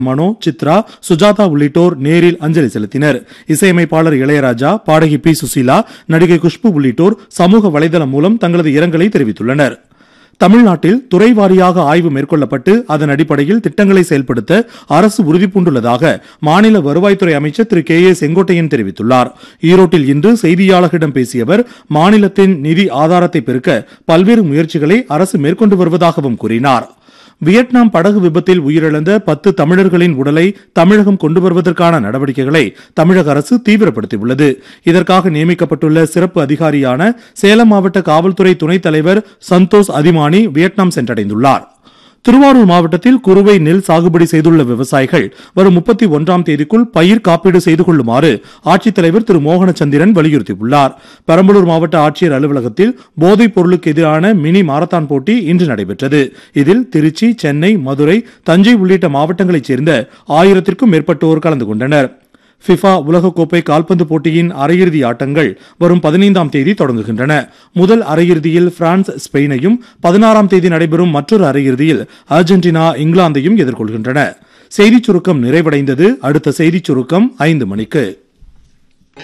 மனோ சித்ரா சுஜாதா உள்ளிட்டோர் நேரில் அஞ்சலி செலுத்தினர் இசையமைப்பாளர் இளையராஜா பாடகி பி சுசீலா நடிகை குஷ்பு உள்ளிட்டோர் சமூக வலைதளம் மூலம் தங்களது இரங்கலை தெரிவித்துள்ளனர் தமிழ்நாட்டில் துறை வாரியாக ஆய்வு மேற்கொள்ளப்பட்டு அதன் அடிப்படையில் திட்டங்களை செயல்படுத்த அரசு உறுதிபூண்டுள்ளதாக மாநில வருவாய்த்துறை அமைச்சர் திரு கே ஏ செங்கோட்டையன் தெரிவித்துள்ளார் ஈரோட்டில் இன்று செய்தியாளர்களிடம் பேசிய அவர் மாநிலத்தின் நிதி ஆதாரத்தை பெருக்க பல்வேறு முயற்சிகளை அரசு மேற்கொண்டு வருவதாகவும் கூறினார் வியட்நாம் படகு விபத்தில் உயிரிழந்த பத்து தமிழர்களின் உடலை தமிழகம் கொண்டு வருவதற்கான நடவடிக்கைகளை தமிழக அரசு தீவிரப்படுத்தியுள்ளது இதற்காக நியமிக்கப்பட்டுள்ள சிறப்பு அதிகாரியான சேலம் மாவட்ட காவல்துறை துணைத் தலைவர் சந்தோஷ் அதிமானி வியட்நாம் சென்றடைந்துள்ளார் திருவாரூர் மாவட்டத்தில் குறுவை நெல் சாகுபடி செய்துள்ள விவசாயிகள் வரும் முப்பத்தி ஒன்றாம் தேதிக்குள் பயிர் காப்பீடு செய்து கொள்ளுமாறு ஆட்சித்தலைவர் திரு மோகனச்சந்திரன் வலியுறுத்தியுள்ளார் பெரம்பலூர் மாவட்ட ஆட்சியர் அலுவலகத்தில் போதைப் பொருளுக்கு எதிரான மினி மாரத்தான் போட்டி இன்று நடைபெற்றது இதில் திருச்சி சென்னை மதுரை தஞ்சை உள்ளிட்ட மாவட்டங்களைச் சேர்ந்த ஆயிரத்திற்கும் மேற்பட்டோர் கலந்து கொண்டனர் ஃபிஃபா உலகக்கோப்பை கால்பந்து போட்டியின் அரையிறுதி ஆட்டங்கள் வரும் பதினைந்தாம் தேதி தொடங்குகின்றன முதல் அரையிறுதியில் பிரான்ஸ் ஸ்பெயினையும் பதினாறாம் தேதி நடைபெறும் மற்றொரு அரையிறுதியில் அர்ஜென்டினா இங்கிலாந்தையும் எதிர்கொள்கின்றன செய்திச் சுருக்கம் நிறைவடைந்தது அடுத்த செய்திச் சுருக்கம் ஐந்து மணிக்கு